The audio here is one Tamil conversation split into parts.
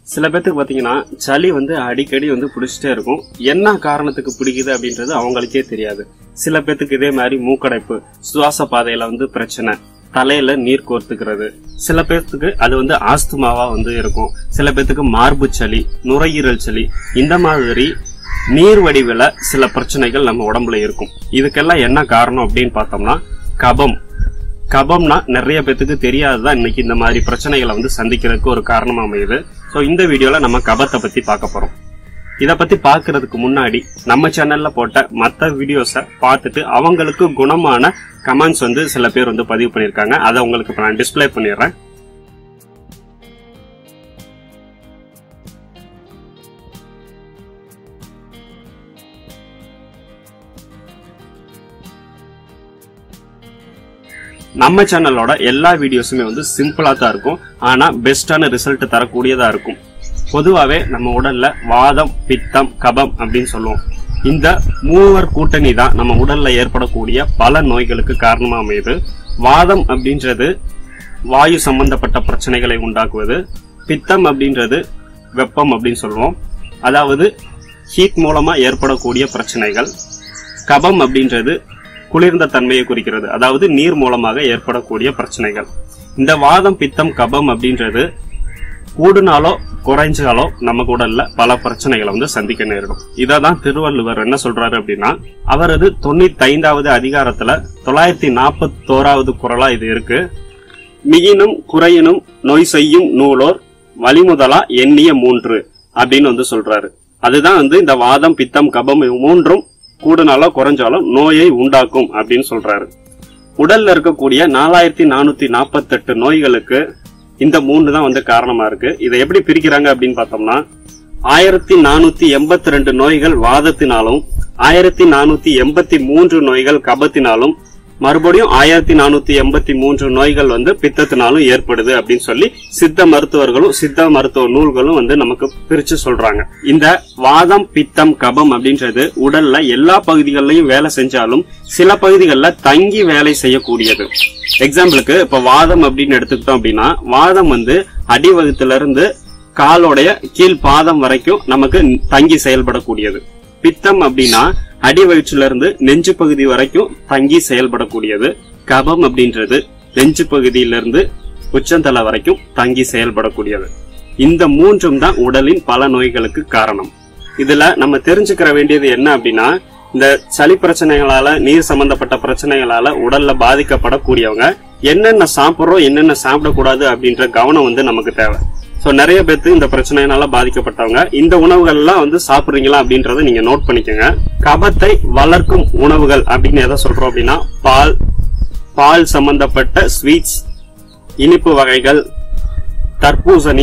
சில பேத்துக்கு பாத்தீங்கன்னா சளி வந்து அடிக்கடி வந்து பிடிச்சிட்டே இருக்கும் என்ன காரணத்துக்கு பிடிக்குது அப்படின்றது அவங்களுக்கே தெரியாது சில பேத்துக்கு இதே மாதிரி மூக்கடைப்பு சுவாச பாதையில வந்து பிரச்சனை தலையில நீர் கோர்த்துக்கிறது சில பேர்த்துக்கு அது வந்து ஆஸ்துமாவா வந்து இருக்கும் சில பேர்த்துக்கு மார்பு சளி நுரையீரல் சளி இந்த மாதிரி நீர் வடிவில சில பிரச்சனைகள் நம்ம உடம்புல இருக்கும் இதுக்கெல்லாம் என்ன காரணம் அப்படின்னு பார்த்தோம்னா கபம் கபம்னா நிறைய பேத்துக்கு தெரியாததான் இன்னைக்கு இந்த மாதிரி பிரச்சனைகளை வந்து சந்திக்கிறதுக்கு ஒரு காரணமா அமையுது ஸோ இந்த வீடியோல நம்ம கபத்தை பத்தி பார்க்க போறோம் இத பத்தி பார்க்கிறதுக்கு முன்னாடி நம்ம சேனல்ல போட்ட மத்த வீடியோஸை பார்த்துட்டு அவங்களுக்கு குணமான கமெண்ட்ஸ் வந்து சில பேர் வந்து பதிவு பண்ணியிருக்காங்க அதை உங்களுக்கு இப்ப நான் டிஸ்ப்ளே பண்ணிடுறேன் நம்ம சேனலோட எல்லா வீடியோஸுமே வந்து சிம்பிளா தான் இருக்கும் ஆனா பெஸ்டான ரிசல்ட் தரக்கூடியதா இருக்கும் பொதுவாவே நம்ம உடல்ல வாதம் பித்தம் கபம் அப்படின்னு சொல்லுவோம் இந்த மூவர் கூட்டணி தான் நம்ம உடல்ல ஏற்படக்கூடிய பல நோய்களுக்கு காரணமா அமையுது வாதம் அப்படின்றது வாயு சம்பந்தப்பட்ட பிரச்சனைகளை உண்டாக்குவது பித்தம் அப்படின்றது வெப்பம் அப்படின்னு சொல்லுவோம் அதாவது ஹீட் மூலமா ஏற்படக்கூடிய பிரச்சனைகள் கபம் அப்படின்றது குளிர்ந்த தன்மையை குறிக்கிறது அதாவது நீர் மூலமாக ஏற்படக்கூடிய பிரச்சனைகள் இந்த வாதம் பித்தம் கபம் அப்படின்றது கூடுனாலோ குறைஞ்சாலோ நமக்கு உடல்ல பல பிரச்சனைகளை வந்து சந்திக்க நேரிடும் இதை தான் திருவள்ளுவர் என்ன சொல்றாரு அப்படின்னா அவரது தொண்ணூத்தி ஐந்தாவது அதிகாரத்துல தொள்ளாயிரத்தி நாற்பத்தோராவது குரலா இது இருக்கு மிகினும் குறையினும் நோய் செய்யும் நூலோர் வழிமுதலா எண்ணிய மூன்று அப்படின்னு வந்து சொல்றாரு அதுதான் வந்து இந்த வாதம் பித்தம் கபம் இவ் மூன்றும் கூடுனாலோ குறைஞ்சாலும் நோயை உண்டாக்கும் அப்படின்னு சொல்றாரு உடல்ல இருக்கக்கூடிய நாலாயிரத்தி நானூத்தி நாற்பத்தெட்டு நோய்களுக்கு இந்த மூணு தான் வந்து காரணமா இருக்கு இதை எப்படி பிரிக்கிறாங்க அப்படின்னு பார்த்தோம்னா ஆயிரத்தி நானூத்தி எண்பத்தி ரெண்டு நோய்கள் வாதத்தினாலும் ஆயிரத்தி நானூத்தி எண்பத்தி மூன்று நோய்கள் கபத்தினாலும் மறுபடியும் ஆயிரத்தி நானூத்தி எண்பத்தி மூன்று நோய்கள் வந்து பித்தத்தினாலும் ஏற்படுது அப்படின்னு சொல்லி சித்த மருத்துவர்களும் சித்த மருத்துவ நூல்களும் வந்து நமக்கு பிரிச்சு சொல்றாங்க இந்த வாதம் பித்தம் கபம் அப்படின்றது உடல்ல எல்லா பகுதிகளிலையும் வேலை செஞ்சாலும் சில பகுதிகளில் தங்கி வேலை செய்யக்கூடியது எக்ஸாம்பிளுக்கு இப்ப வாதம் அப்படின்னு எடுத்துக்கிட்டோம் அப்படின்னா வாதம் வந்து அடிவகுத்துல இருந்து காலோடைய கீழ் பாதம் வரைக்கும் நமக்கு தங்கி செயல்படக்கூடியது பித்தம் அப்படின்னா அடி வயிற்றுல இருந்து நெஞ்சு பகுதி வரைக்கும் தங்கி செயல்படக்கூடியது கபம் அப்படின்றது நெஞ்சு பகுதியிலிருந்து உச்சந்தலை வரைக்கும் தங்கி செயல்படக்கூடியது இந்த மூன்றும் தான் உடலின் பல நோய்களுக்கு காரணம் இதுல நம்ம தெரிஞ்சுக்கிற வேண்டியது என்ன அப்படின்னா இந்த சளி பிரச்சனைகளால நீர் சம்பந்தப்பட்ட பிரச்சனைகளால உடல்ல பாதிக்கப்படக்கூடியவங்க என்னென்ன சாப்பிடுறோம் என்னென்ன சாப்பிடக்கூடாது அப்படின்ற கவனம் வந்து நமக்கு தேவை சோ நிறைய பேர்த்து இந்த பிரச்சனையினால பாதிக்கப்பட்டவங்க இந்த உணவுகள் எல்லாம் வந்து சாப்பிடுறீங்களா அப்படின்றத நீங்க நோட் பண்ணிக்கோங்க கபத்தை வளர்க்கும் உணவுகள் அப்படின்னு எதை சொல்றோம் அப்படின்னா பால் பால் சம்பந்தப்பட்ட ஸ்வீட்ஸ் இனிப்பு வகைகள் தர்பூசணி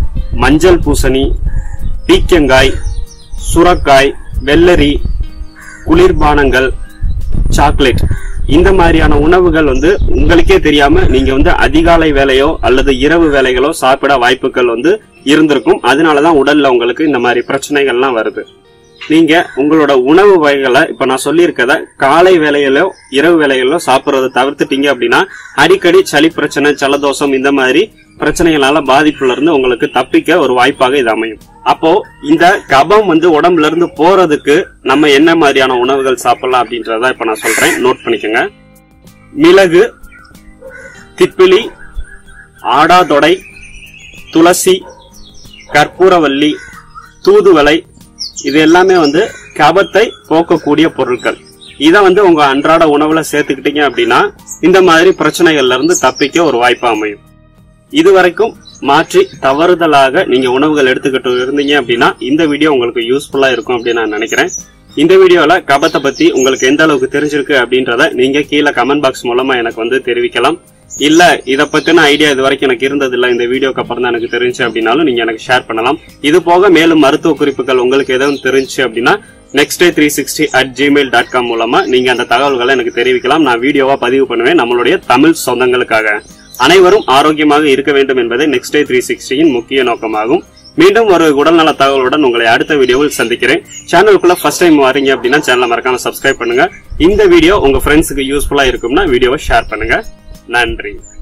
மஞ்சள் பூசணி பீக்கங்காய் சுரக்காய் வெள்ளரி குளிர்பானங்கள் சாக்லேட் இந்த மாதிரியான உணவுகள் வந்து உங்களுக்கே தெரியாம நீங்க வந்து அதிகாலை வேலையோ அல்லது இரவு வேலைகளோ சாப்பிட வாய்ப்புகள் வந்து இருந்திருக்கும் அதனாலதான் உடல்ல உங்களுக்கு இந்த மாதிரி பிரச்சனைகள்லாம் வருது நீங்க உங்களோட உணவு வகைகளை இப்ப நான் சொல்லியிருக்கத காலை வேலையிலோ இரவு வேலைகளிலோ சாப்பிட்றத தவிர்த்துட்டீங்க அப்படின்னா அடிக்கடி சளி பிரச்சனை ஜலதோஷம் இந்த மாதிரி பிரச்சனைகளால பாதிப்புல இருந்து உங்களுக்கு தப்பிக்க ஒரு வாய்ப்பாக இது அமையும் அப்போ இந்த கபம் வந்து உடம்புல இருந்து போறதுக்கு நம்ம என்ன மாதிரியான உணவுகள் சாப்பிடலாம் அப்படின்றத இப்ப நான் சொல்றேன் நோட் பண்ணிக்கோங்க மிளகு திப்பிலி ஆடாதொடை துளசி கற்பூரவல்லி தூதுவளை இது எல்லாமே வந்து கபத்தை போக்கக்கூடிய பொருட்கள் இதை வந்து உங்க அன்றாட உணவுல சேர்த்துக்கிட்டீங்க அப்படின்னா இந்த மாதிரி பிரச்சனைகள்ல இருந்து தப்பிக்க ஒரு வாய்ப்பா அமையும் இதுவரைக்கும் மாற்றி தவறுதலாக நீங்க உணவுகள் எடுத்துக்கிட்டு இருந்தீங்க அப்படின்னா இந்த வீடியோ உங்களுக்கு யூஸ்ஃபுல்லா இருக்கும் அப்படின்னு நான் நினைக்கிறேன் இந்த வீடியோல கபத்தை பத்தி உங்களுக்கு எந்த அளவுக்கு தெரிஞ்சிருக்கு அப்படின்றத நீங்க கீழே கமெண்ட் பாக்ஸ் மூலமா எனக்கு வந்து தெரிவிக்கலாம் இல்ல இத பத்தின ஐடியா இது வரைக்கும் எனக்கு இருந்தது இல்ல இந்த வீடியோக்கு அப்புறம் தான் எனக்கு தெரிஞ்சு அப்படின்னாலும் நீங்க எனக்கு ஷேர் பண்ணலாம் இது போக மேலும் மருத்துவ குறிப்புகள் உங்களுக்கு எதுவும் தெரிஞ்சு அப்படின்னா next day three sixty at Gmail dot com மூலமா நீங்க அந்த தகவல்களை எனக்கு தெரிவிக்கலாம் நான் வீடியோவா பதிவு பண்ணுவேன் நம்மளுடைய தமிழ் சொந்தங்களுக்காக அனைவரும் ஆரோக்கியமாக இருக்க வேண்டும் என்பதே நெக்ஸ்ட் டே த்ரீ சிக்ஸ்டியின் முக்கிய நோக்கமாகும் மீண்டும் ஒரு உடல்நல தகவலுடன் உங்களை அடுத்த வீடியோவில் சந்திக்கிறேன் சேனலுக்குள்ள ஃபர்ஸ்ட் டைம் வரீங்க அப்படின்னா சேனலை மறக்காம சப்ஸ்கிரைப் பண்ணுங்க இந்த வீடியோ உங்க ஃப்ரெண்ட்ஸுக்கு யூஸ்ஃபுல்லா இருக்கும்னா வீடியோவை ஷேர் பண்ணுங்க நன்றி